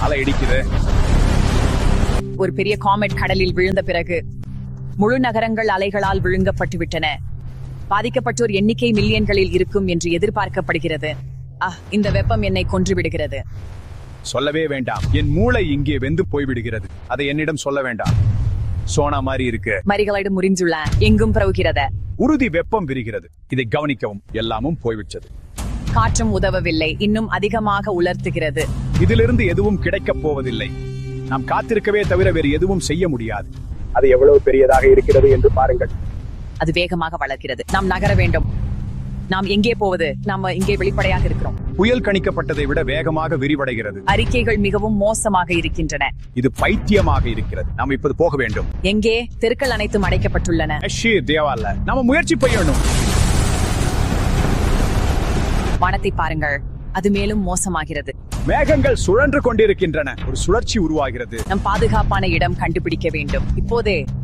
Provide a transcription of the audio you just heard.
அலை இடிக்குது ஒரு பெரிய காமெட் கடலில் விழுந்த பிறகு முழு நகரங்கள் அலைகளால் விழுங்கப்பட்டு விட்டன பாதிக்கப்பட்டோர் எண்ணிக்கை மில்லியன்களில் இருக்கும் என்று எதிர்பார்க்கப்படுகிறது அஹ் இந்த வெப்பம் என்னை கொன்று விடுகிறது சொல்லவே வேண்டாம் என் மூளை இங்கே வெந்து போய்விடுகிறது அதை என்னிடம் சொல்ல வேண்டாம் சோனா மாதிரி இருக்கு மரிகளிடம் முறிஞ்சுள்ள எங்கும் பரவுகிறது உறுதி வெப்பம் விரிகிறது இதை கவனிக்கவும் எல்லாமும் போய்விட்டது காற்றும் உதவவில்லை இன்னும் அதிகமாக உலர்த்துகிறது இதிலிருந்து எதுவும் கிடைக்கப் போவதில்லை நாம் காத்திருக்கவே தவிர வேறு எதுவும் செய்ய முடியாது அது எவ்வளவு பெரியதாக இருக்கிறது என்று பாருங்கள் அது வேகமாக வளர்கிறது நாம் நகர வேண்டும் நாம் எங்கே போவது நாம இங்கே வெளிப்படையாக இருக்கிறோம் புயல் கணிக்கப்பட்டதை விட வேகமாக விரிவடைகிறது அறிக்கைகள் மிகவும் மோசமாக இருக்கின்றன இது பைத்தியமாக இருக்கிறது நாம் இப்போது போக வேண்டும் எங்கே தெருக்கள் அனைத்தும் அடைக்கப்பட்டுள்ளன அஷி தேவால நாம முயற்சி செய்யணும் வானத்தை பாருங்கள் அது மேலும் மோசமாகிறது மேகங்கள் சுழன்று கொண்டிருக்கின்றன ஒரு சுழற்சி உருவாகிறது நம் பாதுகாப்பான இடம் கண்டுபிடிக்க வேண்டும் இப்போதே